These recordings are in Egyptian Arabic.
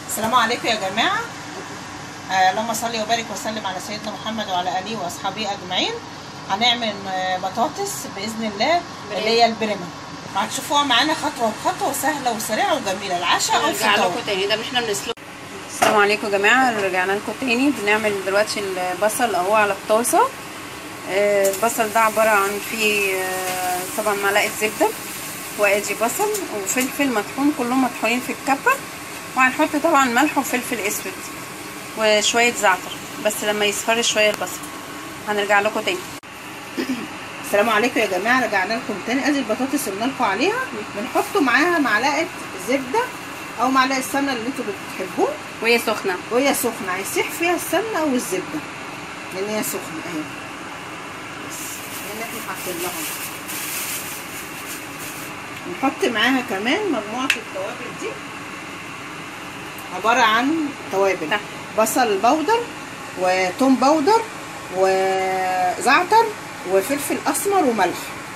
السلام عليكم يا جماعة آه، اللهم صل وبارك وسلم على سيدنا محمد وعلى آله وأصحابه أجمعين هنعمل آه، بطاطس بإذن الله اللي هي البريمة هتشوفوها معانا خطوة بخطوة سهلة وسريعة وجميلة العشاء أو نرجع الفطار لكم تاني ده اللي احنا بنسلقه السلام عليكم يا جماعه رجعنا لكم تاني بنعمل دلوقتي البصل اهو على الطاسه آه، البصل ده عباره عن فيه آه، طبعا معلقه زبده وادي بصل وفلفل مطحون كلهم مطحونين في الكبه وهنحط طبعا ملح وفلفل اسود وشويه زعتر بس لما يصفر شويه البصل هنرجع لكم تاني السلام عليكم يا جماعة رجعنا لكم تاني ادي البطاطس اللي لكم عليها بنحط معاها معلقة زبدة أو معلقة سمنة اللي انتوا بتحبوه وهي سخنه وهي سخنة هيسيح فيها السمنة أو الزبدة لأن هي سخنة أهي بس لأن احنا حاطين لها نحط معاها كمان مجموعة التوابل دي عبارة عن توابل تحت. بصل بودر وتوم بودر وزعتر وفلفل أسمر وملح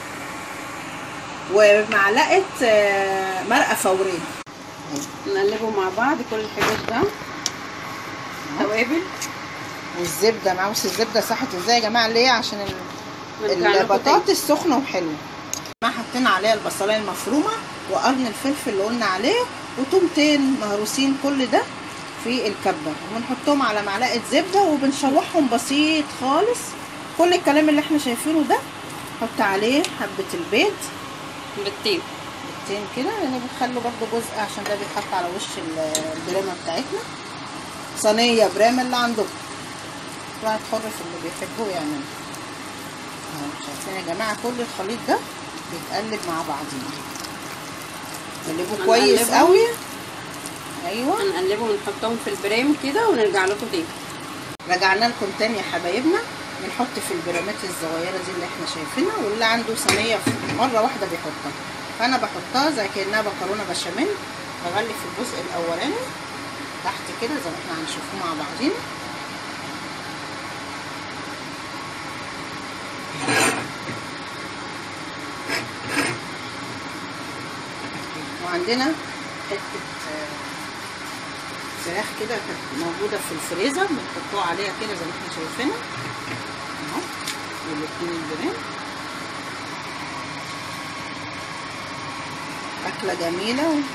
ومعلقة آه، مرقة فورية نقلبه مع بعض كل الحاجات ده توابل والزبده معوس الزبده صحت ازاي يا جماعه ليه عشان ال- ونرجع لكم البطاطس سخنه وحلوه ما حطينا عليها البصلايه المفرومه وقرن الفلفل اللي قلنا عليه وتومتين مهروسين كل ده في الكبه وبنحطهم على معلقه زبده وبنشوحهم بسيط خالص كل الكلام اللي احنا شايفينه ده نحط عليه حبه البيض بالتين بيضتين كده يعني بنخلوا برضو جزء عشان ده بيتحط على وش ال- البريمه بتاعتنا صينيه بريمه اللي عندكم كل واحد حر في اللي بيحبه يعمله اهو شايفين يا جماعه كل الخليط ده بيتقلب مع بعضيه نقلبه كويس هنقلبه. قوي ايوه هنقلبه ونحطهم في البرام كده ونرجع لكم تاني رجعنا لكم تاني يا حبايبنا بنحط في البرامات الصغيره دي اللي احنا شايفينها واللي عنده صينيه في مره واحده بيحطها فانا بحطها زي كانها مكرونه بشاميل بغلي في الجزء الاولاني تحت كده زي ما احنا هنشوفه مع بعضين وعندنا حته آه، فراخ كده كانت موجوده في الفريزر بنحطوها عليها كده زي ما احنا شايفينها اهو والاتنين الجرام اكله جميله و...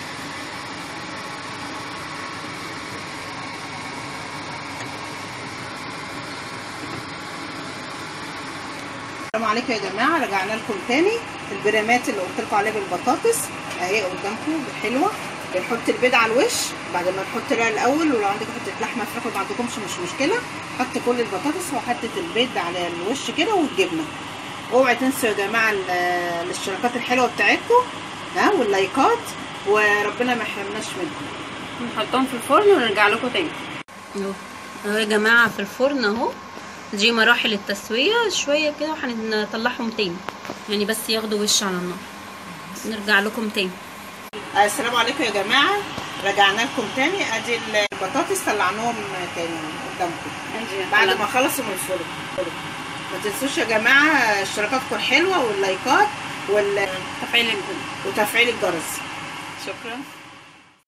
السلام عليكم يا جماعه رجعنا لكم تاني البرامات اللي قلت لكم عليها بالبطاطس اهي قدامكم حلوه بنحط البيض على الوش بعد ما نحط رق الاول ولو عندكم حته لحمه فراخ ما عندكمش مش مشكله حط كل البطاطس وحطه البيض على الوش كده والجبنه اوعوا تنسوا يا جماعه ال- الاشتراكات الحلوه بتاعتكم ها واللايكات وربنا ما يحرمناش منكم نحطهم في الفرن ونرجع لكم تاني اهو اهو يا جماعه في الفرن اهو دي مراحل التسويه شويه كده وهنطلعهم تاني يعني بس ياخدوا وش على النار نرجع لكم تاني آه، السلام عليكم يا جماعه رجعنا لكم تاني ادي البطاطس طلعناهم تاني قدامكم بعد ما خلصوا من الفرن ما تنسوش يا جماعه اشتراكاتكم حلوه واللايكات وال... تفعيل الجبن وتفعيل الجرس شكرا